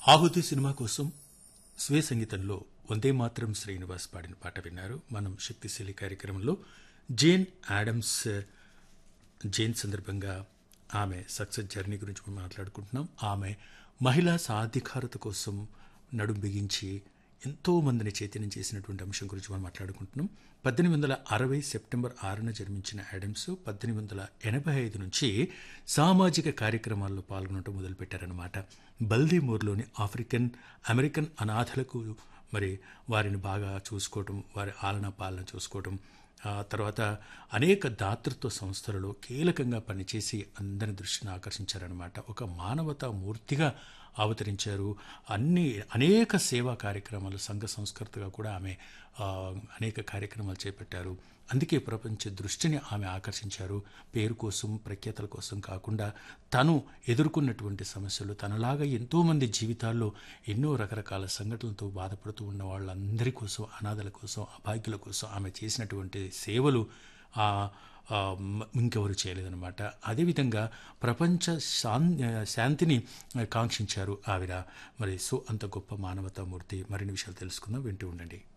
ఆహుతి సినిమా కోసం స్వే సంగీతంలో వందే మాత్రం శ్రీనివాస్ పాడిన పాట విన్నారు మనం శక్తిశీలి కార్యక్రమంలో జేన్ యాడమ్స్ జైన్ సందర్భంగా ఆమె సక్సెస్ జర్నీ గురించి మనం మాట్లాడుకుంటున్నాం ఆమె మహిళా సాధికారత కోసం నడుం బిగించి ఎంతో మందిని చైతన్యం చేసినటువంటి అంశం గురించి మనం మాట్లాడుకుంటున్నాం పద్దెనిమిది వందల అరవై సెప్టెంబర్ ఆరున జన్మించిన యాడమ్స్ పద్దెనిమిది వందల ఎనభై ఐదు నుంచి సామాజిక కార్యక్రమాల్లో పాల్గొనడం మొదలుపెట్టారనమాట బల్దీమూర్లోని ఆఫ్రికన్ అమెరికన్ అనాథలకు మరి వారిని బాగా చూసుకోవటం వారి ఆలన పాలన చూసుకోవటం ఆ తర్వాత అనేక దాతృత్వ సంస్థలలో కీలకంగా పనిచేసి అందరి దృష్టిని ఆకర్షించారనమాట ఒక మానవతా మూర్తిగా అవతరించారు అన్ని అనేక సేవా కార్యక్రమాలు సంఘ సంస్కృతిగా కూడా ఆమె ఆ, అనేక కార్యక్రమాలు చేపట్టారు అందుకే ప్రపంచ దృష్టిని ఆమె ఆకర్షించారు పేరు కోసం ప్రఖ్యాతల కోసం కాకుండా తను ఎదుర్కొన్నటువంటి సమస్యలు తనలాగా ఎంతోమంది జీవితాల్లో ఎన్నో రకరకాల సంఘటనలతో బాధపడుతూ ఉన్న వాళ్ళందరి కోసం అనాథల కోసం అభాగ్యుల కోసం ఆమె చేసినటువంటి సేవలు ఆ, ఆ, మ- ఇంకెవరు చేయలేదన్నమాట అదేవిధంగా ప్రపంచ శాన్ శాంతిని కాంక్షించారు ఆవిడ మరి సో అంత గొప్ప మానవతామూర్తి మరిన్ని విషయాలు తెలుసుకుందాం వింటూ ఉండండి